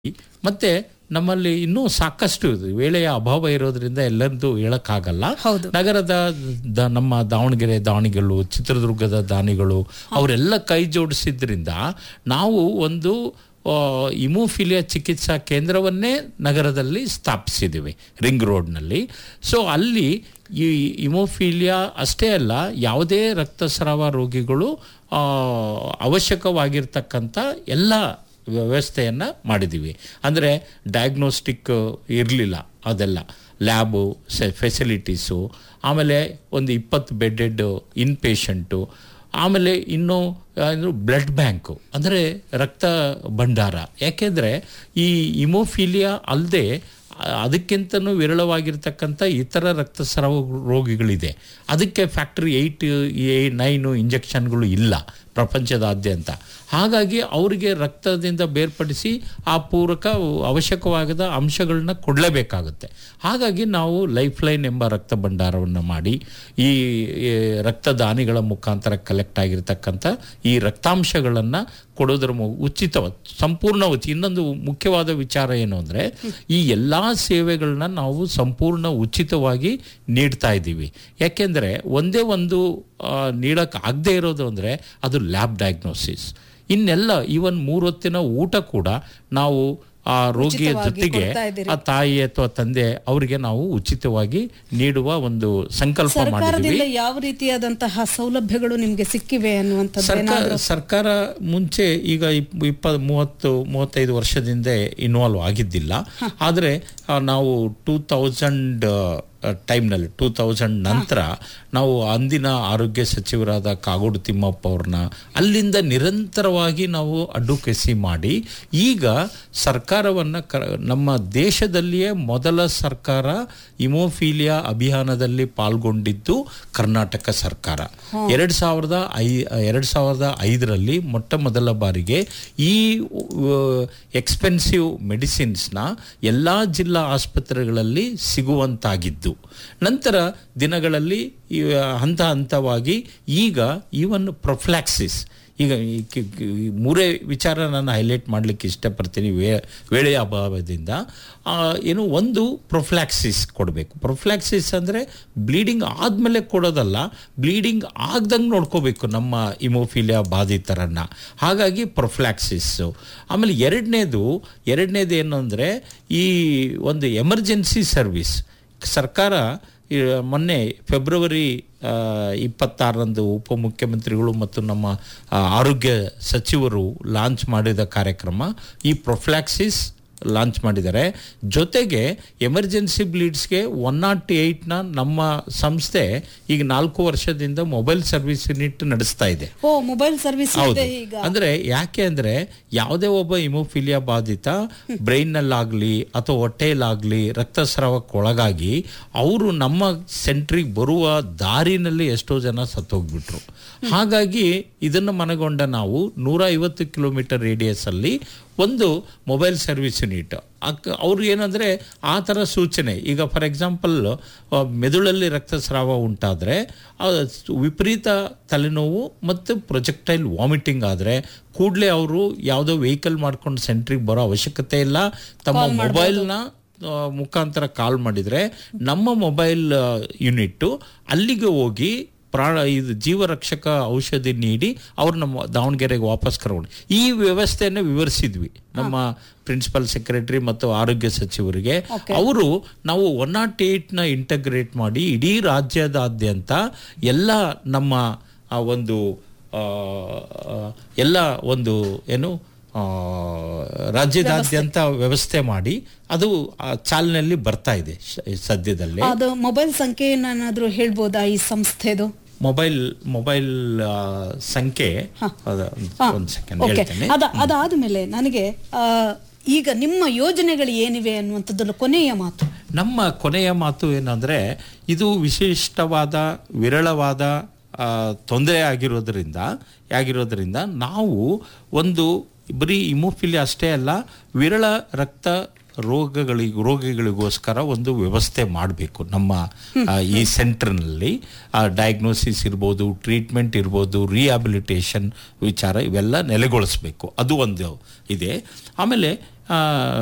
ಮತ್ತೆ ನಮ್ಮಲ್ಲಿ ಇನ್ನೂ ಸಾಕಷ್ಟು ಇದೆ ವೇಳೆಯ ಅಭಾವ ಇರೋದ್ರಿಂದ ಎಲ್ಲರದ್ದು ಹೇಳಕ್ಕಾಗಲ್ಲ ಹೌದು. ನಗರದ ದ- ನಮ್ಮ ದಾವಣಗೆರೆ ದಾನಿಗಳು ಚಿತ್ರದುರ್ಗದ ದಾನಿಗಳು ಅವರೆಲ್ಲ ಕೈ ಜೋಡಿಸಿದ್ರಿಂದ ನಾವು ಒಂದು ಆ, ಇಮೋಫಿಲಿಯಾ ಚಿಕಿತ್ಸಾ ಕೇಂದ್ರವನ್ನೇ ನಗರದಲ್ಲಿ ಸ್ಥಾಪಿಸಿದ್ದೀವಿ ರಿಂಗ್ ರೋಡ್ನಲ್ಲಿ ಸೊ ಅಲ್ಲಿ ಈ ಇಮೋಫಿಲಿಯಾ ಅಷ್ಟೇ ಅಲ್ಲ ಯಾವುದೇ ರಕ್ತಸ್ರಾವ ರೋಗಿಗಳು ಆ, ಅವಶ್ಯಕವಾಗಿರ್ತಕ್ಕಂಥ ಎಲ್ಲ ವ್ಯವಸ್ಥೆಯನ್ನು ಮಾಡಿದ್ದೀವಿ ಅಂದರೆ ಡಯಾಗ್ನೋಸ್ಟಿಕ್ ಇರಲಿಲ್ಲ ಅದೆಲ್ಲ ಲ್ಯಾಬು ಫೆಸಿಲಿಟೀಸು ಆಮೇಲೆ ಒಂದು ಇಪ್ಪತ್ತು ಬೆಡ್ಡೆಡ್ ಇನ್ ಪೇಷಂಟು ಆಮೇಲೆ ಇನ್ನು ಬ್ಲಡ್ ಬ್ಯಾಂಕು ಅಂದರೆ ರಕ್ತ ಭಂಡಾರ ಯಾಕೆಂದರೆ ಈ ಇಮೋಫಿಲಿಯಾ ಅಲ್ಲದೆ ಅದಕ್ಕಿಂತನೂ ವಿರಳವಾಗಿರ್ತಕ್ಕಂಥ ಇತರ ರಕ್ತಸ್ರಾವ ರೋಗಿಗಳಿದೆ ಅದಕ್ಕೆ ಫ್ಯಾಕ್ಟ್ರಿ ಏಯ್ಟ್ ಎ ನೈನು ಇಂಜೆಕ್ಷನ್ಗಳು ಇಲ್ಲ ಪ್ರಪಂಚದಾದ್ಯಂತ ಹಾಗಾಗಿ ಅವರಿಗೆ ರಕ್ತದಿಂದ ಬೇರ್ಪಡಿಸಿ ಆ ಪೂರಕ ಅವಶ್ಯಕವಾದ ಅಂಶಗಳನ್ನ ಕೊಡಲೇಬೇಕಾಗುತ್ತೆ ಹಾಗಾಗಿ ನಾವು ಲೈಫ್ ಲೈನ್ ಎಂಬ ರಕ್ತ ಭಂಡಾರವನ್ನು ಮಾಡಿ ಈ ಈ ರಕ್ತದಾನಿಗಳ ಮುಖಾಂತರ ಕಲೆಕ್ಟ್ ಆಗಿರ್ತಕ್ಕಂಥ ಈ ರಕ್ತಾಂಶಗಳನ್ನು ಕೊಡೋದ್ರ ಮು- ಉಚಿತ ಸಂಪೂರ್ಣ ಉಚಿತ ಇನ್ನೊಂದು ಮುಖ್ಯವಾದ ವಿಚಾರ ಏನು ಅಂದರೆ ಈ ಎಲ್ಲ ಸೇವೆಗಳನ್ನ ನಾವು ಸಂಪೂರ್ಣ ಉಚಿತವಾಗಿ ನೀಡ್ತಾ ಇದ್ದೀವಿ ಯಾಕೆಂದರೆ ಒಂದೇ ಒಂದು ನೀಡಕ್ಕೆ ಆಗದೆ ಇರೋದು ಅಂದರೆ ಅದು ಲ್ಯಾಬ್ ಡಯಾಗ್ನೋಸಿಸ್ ಇನ್ನೆಲ್ಲ ಈವನ್ ಮೂರೊತ್ತಿನ ಊಟ ಕೂಡ ನಾವು ಆ ರೋಗಿಯ ಉಚಿತವಾಗಿ ಜೊತೆಗೆ ಕೊಡ್ತಾ ಇದ್ದೀರಿ. ಆ ತಾಯಿ ಅಥವಾ ತಂದೆ ಅವರಿಗೆ ನಾವು ಉಚಿತವಾಗಿ ನೀಡುವ ಒಂದು ಸಂಕಲ್ಪ ಮಾಡಿದ್ದೀವಿ ಸರ್ಕಾರದಿಂದ ಯಾವ ರೀತಿಯಾದಂತಹ ಸೌಲಭ್ಯಗಳು ನಿಮ್ಗೆ ಸಿಕ್ಕಿವೆ ಅನ್ನುವಂಥದ್ದು ಸರ್ಕಾರ ಸರ್ಕಾರ ಮುಂಚೆ ಈಗ ಇಪ್- ಇಪ್ಪ ಮೂವತ್ತು ಮೂವತ್ತೈದು ವರ್ಷದಿಂದ ಇನ್ವಾಲ್ವ್ ಆಗಿದ್ದಿಲ್ಲ ಆದರೆ ಆ, ನಾವು ಟೂ ತೌಸಂಡ್ ಟೈಮ್ನಲ್ಲಿ ಟೂ ತೌಸಂಡ್ ನಂತರ ನಾವು ಅಂದಿನ ಆರೋಗ್ಯ ಸಚಿವರಾದ ಕಾಗೋಡು ತಿಮ್ಮಪ್ಪ ಅವ್ರನ್ನ ಅಲ್ಲಿಂದ ನಿರಂತರವಾಗಿ ನಾವು ಅಡ್ವೊಕೇಸಿ ಮಾಡಿ ಈಗ ಸರ್ಕಾರವನ್ನು ಕ ನಮ್ಮ ದೇಶದಲ್ಲಿಯೇ ಮೊದಲ ಸರ್ಕಾರ ಇಮೋಫೀಲಿಯಾ ಅಭಿಯಾನದಲ್ಲಿ ಪಾಲ್ಗೊಂಡಿದ್ದು ಕರ್ನಾಟಕ ಸರ್ಕಾರ ಎರಡು ಸಾವಿರದ ಐ ಎರಡು ಸಾವಿರದ ಐದರಲ್ಲಿ ಮೊಟ್ಟ ಮೊದಲ ಬಾರಿಗೆ ಈ ಎಕ್ಸ್ಪೆನ್ಸಿವ್ ಮೆಡಿಸಿನ್ಸ್ನ ಎಲ್ಲ ಜಿಲ್ಲಾ ಆಸ್ಪತ್ರೆಗಳಲ್ಲಿ ಸಿಗುವಂತಾಗಿದ್ದು ನಂತರ ದಿನಗಳಲ್ಲಿ ಈ ಹಂತ ಹಂತವಾಗಿ ಈಗ ಈವನ್ ಪ್ರೊಫ್ಲಾಕ್ಸಿಸ್ ಈಗ ಈ ಕಿ- ಕಿ- ಈ ಮೂರೇ ವಿಚಾರ ನಾನು ಹೈಲೈಟ್ ಮಾಡಲಿಕ್ಕೆ ಇಷ್ಟಪಡ್ತೀನಿ ವೇ ವೇಳೆಯ ಅಭಾವದಿಂದ ಆ, ಏನು ಒಂದು ಪ್ರೊಫ್ಲಾಕ್ಸಿಸ್ ಕೊಡಬೇಕು ಪ್ರೊಫ್ಲಾಕ್ಸಿಸ್ ಅಂದರೆ ಬ್ಲೀಡಿಂಗ್ ಆದಮೇಲೆ ಕೊಡೋದಲ್ಲ ಬ್ಲೀಡಿಂಗ್ ಆಗ್ದಂಗೆ ನೋಡ್ಕೋಬೇಕು ನಮ್ಮ ಇಮೋಫಿಲಿಯಾ ಬಾಧಿತರನ್ನು ಹಾಗಾಗಿ ಪ್ರೊಫ್ಲಾಕ್ಸಿಸ್ಸು ಆಮೇಲೆ ಎರಡನೇದು ಎರಡನೇದು ಏನು ಅಂದರೆ ಈ ಒಂದು ಎಮರ್ಜೆನ್ಸಿ ಸರ್ವಿಸ್ ಸರ್ಕಾರ ಈ ಮೊನ್ನೆ ಫೆಬ್ರವರಿ ಆ, ಇಪ್ಪತ್ತಾರರಂದು ಉಪಮುಖ್ಯಮಂತ್ರಿಗಳು ಮತ್ತು ನಮ್ಮ ಆ, ಆರೋಗ್ಯ ಸಚಿವರು ಲಾಂಚ್ ಮಾಡಿದ ಕಾರ್ಯಕ್ರಮ ಈ ಪ್ರೊಫ್ಲಾಕ್ಸಿಸ್ ಲಾಂಚ್ ಮಾಡಿದ್ದಾರೆ ಜೊತೆಗೆ ಎಮರ್ಜೆನ್ಸಿ ಬ್ಲೀಡ್ಸ್ಗೆ ಒನ್ ನಾಟ್ ಏಯ್ಟ್ನ ನಮ್ಮ ಸಂಸ್ಥೆ ಈಗ ನಾಲ್ಕು ವರ್ಷದಿಂದ ಮೊಬೈಲ್ ಸರ್ವಿಸ್ ಯೂನಿಟ್ ನಡೆಸ್ತಾ ಇದೆ ಓ ಮೊಬೈಲ್ ಸರ್ವಿಸ್ ಹೌದು ಇದೆ ಈಗ ಅಂದ್ರೆ ಯಾಕೆ ಅಂದ್ರೆ ಯಾವುದೇ ಒಬ್ಬ ಇಮೋಫಿಲಿಯಾ ಬಾಧಿತ ಬ್ರೈನ್ ನಲ್ಲಾಗ್ಲಿ ಅಥವಾ ಹೊಟ್ಟೆಯಲ್ಲಾಗ್ಲಿ ರಕ್ತಸ್ರಾವಕ್ಕೆ ಒಳಗಾಗಿ ಅವರು ನಮ್ಮ ಸೆಂಟ್ರಿಗೆ ಬರುವ ದಾರಿನಲ್ಲಿ ಎಷ್ಟೋ ಜನ ಸತ್ತೋಗ್ಬಿಟ್ರು ಹಾಗಾಗಿ ಇದನ್ನು ಮನಗೊಂಡ ನಾವು ನೂರ ಐವತ್ತು ಕಿಲೋಮೀಟರ್ ರೇಡಿಯಸ್ ಅಲ್ಲಿ ಒಂದು ಮೊಬೈಲ್ ಸರ್ವಿಸ್ ಯೂನಿಟ್ ಅಕ್ ಅವ್ರು ಏನಂದ್ರೆ ಆ ಥರ ಸೂಚನೆ ಈಗ ಫಾರ್ ಎಕ್ಸಾಂಪಲ್ ಮೆದುಳಲ್ಲಿ ರಕ್ತಸ್ರಾವ ಉಂಟಾದರೆ ವಿಪರೀತ ತಲೆನೋವು ಮತ್ತು ಪ್ರೊಜೆಕ್ಟೈಲ್ ವಾಮಿಟಿಂಗ್ ಆದರೆ ಕೂಡಲೇ ಅವರು ಯಾವುದೋ ವೆಹಿಕಲ್ ಮಾಡ್ಕೊಂಡು ಸೆಂಟ್ರಿಗೆ ಬರೋ ಅವಶ್ಯಕತೆ ಇಲ್ಲ ತಮ್ಮ ಮೊಬೈಲ್ನ ಆ, ಮುಖಾಂತರ ಕಾಲ್ ಮಾಡಿದರೆ ನಮ್ಮ ಮೊಬೈಲ್ ಯೂನಿಟ್ಟು ಅಲ್ಲಿಗೆ ಹೋಗಿ ಪ್ರಾಣ ಇದು ಜೀವರಕ್ಷಕ ಔಷಧಿ ನೀಡಿ ಅವ್ರು ನಮ್ಮ ದಾವಣಗೆರೆಗೆ ವಾಪಸ್ ಕರ್ಕೊಂಡು ಈ ವ್ಯವಸ್ಥೆಯನ್ನು ವಿವರಿಸಿದ್ವಿ ನಮ್ಮ ಪ್ರಿನ್ಸಿಪಲ್ ಸೆಕ್ರೆಟರಿ ಮತ್ತು ಆರೋಗ್ಯ ಸಚಿವರಿಗೆ ಅವರು ನಾವು ಒನ್ ನಾಟ್ ಏಯ್ಟ್ನ ಇಂಟಗ್ರೇಟ್ ಮಾಡಿ ಇಡೀ ರಾಜ್ಯದಾದ್ಯಂತ ಎಲ್ಲ ನಮ್ಮ ಆ ಒಂದು ಆ, ಆ, ಎಲ್ಲ ಒಂದು ಏನು ಆ, ರಾಜ್ಯದಾದ್ಯಂತ ವ್ಯವಸ್ಥೆ ಮಾಡಿ ಅದು ಆ ಚಾಲನೆಯಲ್ಲಿ ಬರ್ತಾ ಇದೆ ಶ- ಸದ್ಯದಲ್ಲೇ ಅದು ಮೊಬೈಲ್ ಸಂಖ್ಯೆಯನ್ನಾದ್ರೂ ಹೇಳ್ಬೋದಾ ಈ ಸಂಸ್ಥೆದು ಮೊಬೈಲ್ ಮೊಬೈಲ್ ಆ, ಸಂಖ್ಯೆ ಅದ- ಹಾ, ಒಂದು ಸೆಕೆಂಡ್ ಓಕೆ ಹೇಳ್ತೇನೆ ಅದ ಅದಾದ್ಮೇಲೆ ನನಗೆ ಆ, ಈಗ ನಿಮ್ಮ ಯೋಜನೆಗಳು ಏನಿವೆ ಅನ್ನುವಂಥದ್ದು ಕೊನೆಯ ಮಾತು ನಮ್ಮ ಕೊನೆಯ ಮಾತು ಏನಂದ್ರೆ ಇದು ವಿಶಿಷ್ಟವಾದ ವಿರಳವಾದ ಆ, ತೊಂದರೆ ಆಗಿರೋದ್ರಿಂದ ಆಗಿರೋದ್ರಿಂದ ನಾವು ಒಂದು ಬರೀ ಇಮೋಫಿಲಿಯಾ ಅಷ್ಟೇ ಅಲ್ಲ ವಿರಳ ರಕ್ತ ರೋಗಗಳಿಗೆ ರೋಗಿಗಳಿಗೋಸ್ಕರ ಒಂದು ವ್ಯವಸ್ಥೆ ಮಾಡಬೇಕು ನಮ್ಮ ಆ, ಈ ಸೆಂಟರ್ನಲ್ಲಿ ಡಯಾಗ್ನೋಸಿಸ್ ಇರ್ಬೋದು ಟ್ರೀಟ್ಮೆಂಟ್ ಇರ್ಬೋದು ರಿಹ್ಯಾಬಿಲಿಟೇಷನ್ ವಿಚಾರ ಇವೆಲ್ಲ ನೆಲೆಗೊಳಿಸ್ಬೇಕು ಅದು ಒಂದು ಇದೆ ಆಮೇಲೆ ಆ,